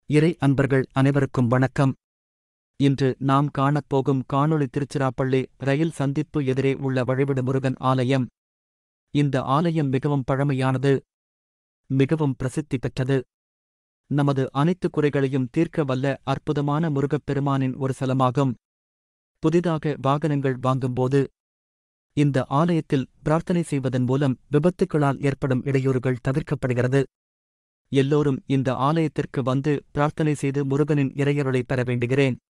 இறை அன்பர்கள் அனைவருக்கும் வணக்கம் இன்று நாம் காணப்போகும் காணொளி திருச்சிராப்பள்ளி ரயில் சந்திப்பு எதிரே உள்ள வழிவிடு முருகன் ஆலயம் இந்த ஆலயம் மிகவும் பழமையானது மிகவும் பிரசித்தி பெற்றது நமது அனைத்து குறைகளையும் தீர்க்க வல்ல அற்புதமான முருகப்பெருமானின் ஒரு சலமாகும் புதிதாக வாகனங்கள் வாங்கும்போது இந்த ஆலயத்தில் பிரார்த்தனை செய்வதன் மூலம் விபத்துக்களால் ஏற்படும் இடையூறுகள் தவிர்க்கப்படுகிறது எல்லோரும் இந்த ஆலயத்திற்கு வந்து பிரார்த்தனை செய்து முருகனின் இறையருளை பெற வேண்டுகிறேன்